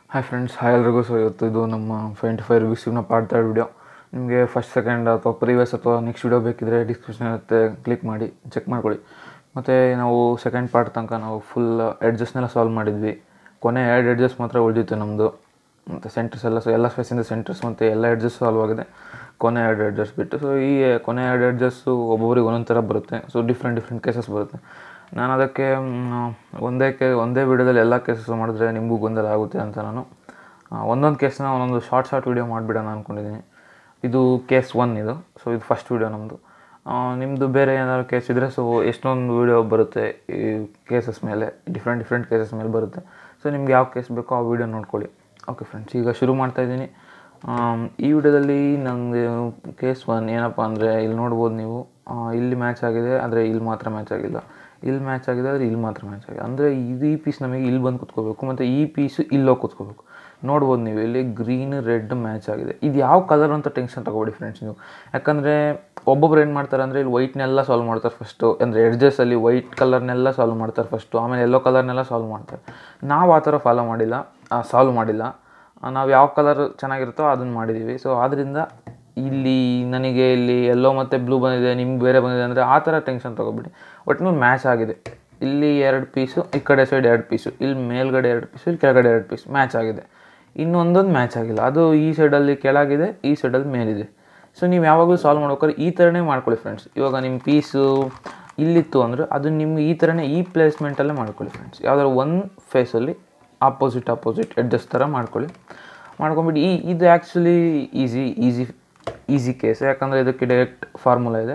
hi friends hi ಎಲ್ರಿಗೂ so ಇವತ್ತು ಇದು ನಮ್ಮ ಟ್ವೆಂಟಿ ಫೈವ್ ರುಪೀಸ್ನ ಪಾರ್ಟ್ ಥರ್ಡ್ ವಿಡಿಯೋ ನಿಮಗೆ ಫಸ್ಟ್ ಸೆಕೆಂಡ್ ಅಥವಾ ಪ್ರೀವಿಯಸ್ ಅಥವಾ ನೆಕ್ಸ್ಟ್ ವಿಡಿಯೋ ಬೇಕಿದ್ರೆ ಡಿಸ್ಕ್ರಿಪ್ಷನ್ ಇರುತ್ತೆ ಕ್ಲಿಕ್ ಮಾಡಿ ಚೆಕ್ ಮಾಡ್ಕೊಳ್ಳಿ ಮತ್ತು ನಾವು ಸೆಕೆಂಡ್ ಪಾರ್ಟ್ ತನಕ ನಾವು ಫುಲ್ ಎಡ್ಜಸ್ನೆಲ್ಲ ಸಾಲ್ವ್ ಮಾಡಿದ್ವಿ ಕೊನೆ ಎರಡು ಎಡ್ಜಸ್ ಮಾತ್ರ ಉಳಿದಿತ್ತು ನಮ್ಮದು ಮತ್ತು ಸೆಂಟರ್ಸ್ ಎಲ್ಲ ಸೊ ಎಲ್ಲ ಸ್ಪೇಸಿಂದ ಸೆಂಟರ್ಸ್ ಮತ್ತು ಎಲ್ಲ ಎಡ್ಜಸ್ ಸಾಲ್ವ್ ಆಗಿದೆ ಕೊನೆ ಎರಡು ಎಡ್ಜಸ್ ಬಿಟ್ಟು ಸೊ ಈ ಕೊನೆ ಎರಡು ಎಡ್ಜಸ್ಸು ಒಬ್ಬೊಬ್ರಿಗೆ ಒಂದೊಂದು ಥರ ಬರುತ್ತೆ ಸೊ ಡಿಫ್ರೆಂಟ್ ಡಿಫ್ರೆಂಟ್ ಕೇಸಸ್ ಬರುತ್ತೆ ನಾನು ಅದಕ್ಕೆ ಮ್, ಒಂದೇ ಕೇ ಒಂದೇ ವಿಡಿಯೋದಲ್ಲಿ ಎಲ್ಲ ಕೇಸಸ್ ಮಾಡಿದ್ರೆ ನಿಮಗೂ ಗೊಂದಲ ಆಗುತ್ತೆ ಅಂತ ನಾನು ಒಂದೊಂದು ಕೇಸ್ನ ಒಂದೊಂದು ಶಾರ್ಟ್ ಶಾರ್ಟ್ ವೀಡಿಯೋ ಮಾಡಿಬಿಡೋಣ ಅಂದ್ಕೊಂಡಿದ್ದೀನಿ ಇದು ಕೇಸ್ ಒನ್ ಇದು ಸೊ ಇದು ಫಸ್ಟ್ ವೀಡಿಯೋ ನಮ್ಮದು ನಿಮ್ಮದು ಬೇರೆ ಏನಾದ್ರು ಕೇಸ್ ಇದ್ದರೆ ಸೊ ಎಷ್ಟೊಂದು ವೀಡಿಯೋ ಬರುತ್ತೆ ಈ ಕೇಸಸ್ ಮೇಲೆ ಡಿಫ್ರೆಂಟ್ ಡಿಫ್ರೆಂಟ್ ಕೇಸಸ್ ಮೇಲೆ ಬರುತ್ತೆ ಸೊ ನಿಮ್ಗೆ ಯಾವ ಕೇಸ್ ಬೇಕೋ ಆ ವೀಡಿಯೋ ನೋಡ್ಕೊಳ್ಳಿ ಓಕೆ ಫ್ರೆಂಡ್ಸ್ ಈಗ ಶುರು ಮಾಡ್ತಾ ಇದ್ದೀನಿ ಆಮ್, ಈ ವಿಡಿಯೋದಲ್ಲಿ ನನಗೆ ಕೇಸ್ ಒನ್ ಏನಪ್ಪ ಅಂದರೆ ಇಲ್ಲಿ ನೋಡ್ಬೋದು ನೀವು ಆ, ಇಲ್ಲಿ ಮ್ಯಾಚ್ ಆಗಿದೆ ಆದರೆ ಇಲ್ಲಿ ಮಾತ್ರ ಮ್ಯಾಚ್ ಆಗಿಲ್ಲ ಇಲ್ಲಿ ಮ್ಯಾಚ್ ಆಗಿದೆ ಆದರೆ ಇಲ್ಲಿ ಮಾತ್ರ ಮ್ಯಾಚ್ ಆಗಿದೆ ಅಂದರೆ ಇದು ಈ ಪೀಸ್ ನಮಗೆ ಇಲ್ಲಿ ಬಂದು ಕುತ್ಕೋಬೇಕು ಮತ್ತು ಈ ಪೀಸು ಇಲ್ಲೋಗಿ ಕುತ್ಕೋಬೇಕು ನೋಡ್ಬೋದು ನೀವು ಇಲ್ಲಿ ಗ್ರೀನ್ ರೆಡ್ ಮ್ಯಾಚ್ ಆಗಿದೆ ಇದು ಯಾವ ಕಲರ್ ಅಂತ ಟೆನ್ಷನ್ ತಗೋಬೇಡಿ ಫ್ರೆಂಡ್ಸ್ ನೀವು ಯಾಕಂದರೆ ಒಬ್ಬೊಬ್ರು ಏನು ಮಾಡ್ತಾರೆ ಅಂದರೆ ಇಲ್ಲಿ ವೈಟ್ನೆಲ್ಲ ಸಾಲ್ವ್ ಮಾಡ್ತಾರೆ ಫಸ್ಟು ಅಂದರೆ ಎಡ್ಜಸ್ಸಲ್ಲಿ ವೈಟ್ ಕಲರ್ನೆಲ್ಲ ಸಾಲ್ವ್ ಮಾಡ್ತಾರೆ ಫಸ್ಟು ಆಮೇಲೆ ಎಲ್ಲೋ ಕಲರ್ನೆಲ್ಲ ಸಾಲ್ವ್ ಮಾಡ್ತಾರೆ ನಾವು ಆ ಥರ ಫಾಲೋ ಮಾಡಿಲ್ಲ ಸಾಲ್ವ್ ಮಾಡಿಲ್ಲ ನಾವು ಯಾವ ಕಲರ್ ಚೆನ್ನಾಗಿರುತ್ತೋ ಅದನ್ನು ಮಾಡಿದ್ದೀವಿ ಸೊ ಆದ್ದರಿಂದ ಇಲ್ಲಿ ನನಗೆ ಇಲ್ಲಿ ಎಲ್ಲೋ ಮತ್ತು ಬ್ಲೂ ಬಂದಿದೆ ನಿಮ್ಗೆ ಬೇರೆ ಬಂದಿದೆ ಅಂದರೆ ಆ ಥರ ಟೆನ್ಷನ್ ತೊಗೊಬಿಡಿ ಒಟ್ಟಿನಲ್ಲಿ ಮ್ಯಾಚ್ ಆಗಿದೆ ಇಲ್ಲಿ ಎರಡು ಪೀಸು ಈ ಕಡೆ ಸೈಡ್ ಎರಡು ಪೀಸು ಇಲ್ಲಿ ಮೇಲ್ಗಡೆ ಎರಡು ಪೀಸು ಇಲ್ಲಿ ಕೆಳಗಡೆ ಎರಡು ಪೀಸ್ ಮ್ಯಾಚ್ ಆಗಿದೆ ಇನ್ನೊಂದೊಂದು ಮ್ಯಾಚ್ ಆಗಿಲ್ಲ ಅದು ಈ ಸೈಡಲ್ಲಿ ಕೆಳಗಿದೆ ಈ ಸೈಡಲ್ಲಿ ಮೇಲಿದೆ ಸೊ ನೀವು ಯಾವಾಗಲೂ ಸಾಲ್ವ್ ಮಾಡ್ಬೇಕಾದ್ರೆ ಈ ಥರನೇ ಮಾಡ್ಕೊಳ್ಳಿ ಫ್ರೆಂಡ್ಸ್ ಇವಾಗ ನಿಮ್ಮ ಪೀಸು ಇಲ್ಲಿತ್ತು ಅಂದರೆ ಅದು ನಿಮ್ಗೆ ಈ ಥರನೇ ಈ ಪ್ಲೇಸ್ಮೆಂಟಲ್ಲೇ ಮಾಡ್ಕೊಳ್ಳಿ ಫ್ರೆಂಡ್ಸ್ ಯಾವ್ದಾದ್ರು ಒಂದು ಫೇಸಲ್ಲಿ ಆಪೋಸಿಟ್ ಆಪೋಸಿಟ್ ಅಡ್ಜಸ್ಟ್ ಥರ ಮಾಡ್ಕೊಳ್ಳಿ ಮಾಡ್ಕೊಂಬಿಟ್ಟು ಈ ಇದು actually easy easy easy case ಯಾಕಂದರೆ ಇದಕ್ಕೆ ಡೈರೆಕ್ಟ್ ಫಾರ್ಮುಲಾ ಇದೆ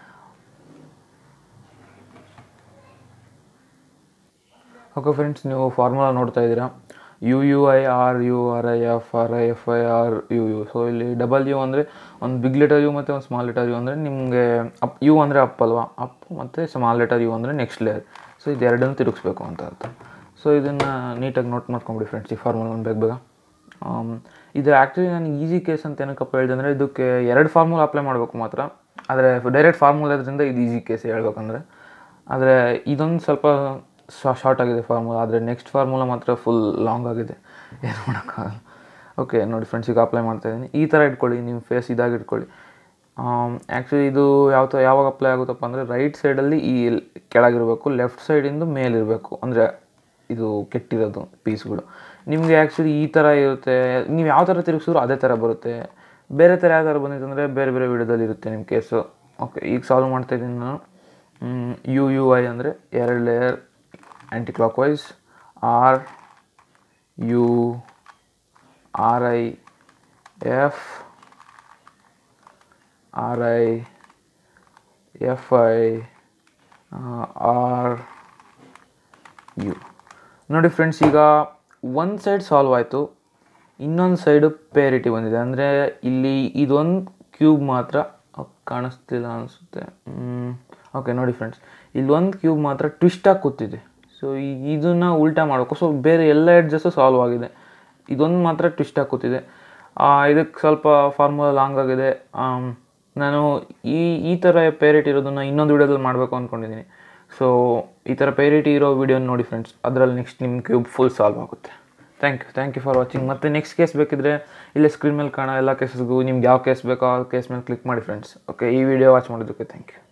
ಓಕೆ ಫ್ರೆಂಡ್ಸ್ ನೀವು ಫಾರ್ಮುಲಾ ನೋಡ್ತಾ ಇದ್ದೀರಾ U U I R U R I F R I F I R U U so ಇಲ್ಲಿ ಡಬಲ್ ಯು ಅಂದರೆ ಒಂದು ಬಿಗ್ ಲೆಟರ್ ಯು ಮತ್ತು ಒಂದು ಸ್ಮಾಲ್ ಲೆಟರ್ ಯು ಅಂದರೆ ನಿಮಗೆ ಅಪ್ ಯು ಅಂದರೆ ಅಪ್ ಅಲ್ವಾ ಅಪ್ ಮತ್ತು ಸ್ಮಾಲ್ ಲೆಟರ್ ಯು ಅಂದರೆ ನೆಕ್ಸ್ಟ್ ಲೇಯರ್ ಸೊ ಇದು ಎರಡನ್ನು ತಿರುಗಿಸ್ಬೇಕು ಅಂತ ಅರ್ಥ ಸೊ ಇದನ್ನು ನೀಟಾಗಿ ನೋಟ್ ಮಾಡ್ಕೊಂಬಿಡಿ ಫ್ರೆಂಡ್ಸ್ ಈ ಫಾರ್ಮುಲಾ ಬೇಗ ಬೇಗ ಆಮ್, ಇದು ಆ್ಯಕ್ಚುಲಿ ನಾನು ಈಸಿ ಕೇಸ್ ಅಂತ ಏನಕ್ಕಪ್ಪ ಹೇಳಿದೆ ಅಂದರೆ ಇದಕ್ಕೆ ಎರಡು ಫಾರ್ಮುಲಾ ಅಪ್ಲೈ ಮಾಡಬೇಕು ಮಾತ್ರ ಆದರೆ ಡೈರೆಕ್ಟ್ ಫಾರ್ಮುಲಾ ಇದ್ರಿಂದ ಇದು ಈಸಿ ಕೇಸ್ ಹೇಳ್ಬೇಕಂದ್ರೆ ಆದರೆ ಇದೊಂದು ಸ್ವಲ್ಪ ಶಾರ್ಟ್ ಆಗಿದೆ ಫಾರ್ಮುಲಾ ಆದರೆ ನೆಕ್ಸ್ಟ್ ಫಾರ್ಮುಲಾ ಮಾತ್ರ ಫುಲ್ ಲಾಂಗ್ ಆಗಿದೆ ಏನು ಮಾಡೋಕ್ಕಾಗಲ್ಲ ಓಕೆ ನೋಡಿ ಫ್ರೆಂಡ್ಸ್ ಈಗ ಅಪ್ಲೈ ಮಾಡ್ತಾ ಇದ್ದೀನಿ ಈ ಥರ ಇಟ್ಕೊಳ್ಳಿ ನಿಮ್ಮ ಫೇಸ್ ಇದಾಗಿ ಇಟ್ಕೊಳ್ಳಿ ಆ್ಯಕ್ಚುಲಿ ಇದು ಯಾವ ಥರ ಯಾವಾಗ ಅಪ್ಲೈ ಆಗುತ್ತಪ್ಪ ಅಂದರೆ ರೈಟ್ ಸೈಡಲ್ಲಿ ಈ ಕೆಳಗಿರಬೇಕು ಲೆಫ್ಟ್ ಸೈಡಿಂದ ಮೇಲಿರಬೇಕು ಅಂದರೆ ಇದು ಕೆಟ್ಟಿರೋದು ಪೀಸ್ಗಳು ನಿಮಗೆ ಆ್ಯಕ್ಚುಲಿ ಈ ಥರ ಇರುತ್ತೆ ನೀವು ಯಾವ ಥರ ತಿರುಗಿಸಿದ್ರು ಅದೇ ಥರ ಬರುತ್ತೆ ಬೇರೆ ಥರ ಯಾವ ಥರ ಬಂದಿತ್ತು ಅಂದರೆ ಬೇರೆ ಬೇರೆ ವಿಡಿಯೋದಲ್ಲಿ ಇರುತ್ತೆ ನಿಮ್ಮ ಕೇಸು ಓಕೆ ಈಗ ಸಾಲ್ವ್ ಮಾಡ್ತಾ ಇದ್ದೀನಿ ನಾನು ಯು ಯು ಐ ಅಂದರೆ ಎರಡು layer anticlockwise R U R I F R I F I R U ನೋಡಿ ಫ್ರೆಂಡ್ಸ್ ಈಗ ಒಂದು ಸೈಡ್ ಸಾಲ್ವ್ ಆಯಿತು ಇನ್ನೊಂದು ಸೈಡು ಪೇರಿಟಿ ಬಂದಿದೆ ಅಂದರೆ ಇಲ್ಲಿ ಇದೊಂದು ಕ್ಯೂಬ್ ಮಾತ್ರ ಅಹ್, ಕಾಣಿಸ್ತಿಲ್ಲ ಅನಿಸುತ್ತೆ ಓಕೆ ನೋಡಿ ಫ್ರೆಂಡ್ಸ್ ಇಲ್ಲೊಂದು ಕ್ಯೂಬ್ ಮಾತ್ರ ಟ್ವಿಸ್ಟಾಗಿ ಕೂತಿದೆ ಸೊ ಇದನ್ನು ಉಲ್ಟಾ ಮಾಡಬೇಕು ಸೊ ಬೇರೆ ಎಲ್ಲ ಎಡ್ಜಸ್ಸು ಸಾಲ್ವ್ ಆಗಿದೆ ಇದೊಂದು ಮಾತ್ರ ಟ್ವಿಸ್ಟಾಗಿ ಕೂತಿದೆ ಇದಕ್ಕೆ ಸ್ವಲ್ಪ ಫಾರ್ಮುಲಾ ಲಾಂಗ್ ಆಗಿದೆ ಆಮ್, ನಾನು ಈ ಈ ಥರ ಪೇರಿಟಿ ಇರೋದನ್ನು ಇನ್ನೊಂದು ವಿಡಿಯೋದಲ್ಲಿ ಮಾಡಬೇಕು ಅಂದ್ಕೊಂಡಿದ್ದೀನಿ ಸೊ ಈ ಥರ ಪೇರಿಟಿ ಇರೋ ವಿಡಿಯೋನ ನೋಡಿ ಫ್ರೆಂಡ್ಸ್ ಅದರಲ್ಲಿ ನೆಕ್ಸ್ಟ್ ನಿಮ್ಮ ಕ್ಯೂಬ್ ಫುಲ್ ಸಾಲ್ವ್ ಆಗುತ್ತೆ thank you thank you for watching ಮತ್ತು ನೆಕ್ಸ್ಟ್ ಕೇಸ್ ಬೇಕಿದ್ರೆ ಇಲ್ಲೇ ಸ್ಕ್ರೀನ್ ಮೇಲೆ ಕಾಣೋ ಎಲ್ಲ ಕೇಸಸ್ಗೂ ನಿಮ್ಗೆ ಯಾವ ಕೇಸ್ ಬೇಕೋ ಆ ಕೇಸ್ ಮೇಲೆ ಕ್ಲಿಕ್ ಮಾಡಿ ಫ್ರೆಂಡ್ಸ್ ಓಕೆ ಈ ವಿಡಿಯೋ ವಾಚ್ ಮಾಡೋದಕ್ಕೆ ಥ್ಯಾಂಕ್ ಯು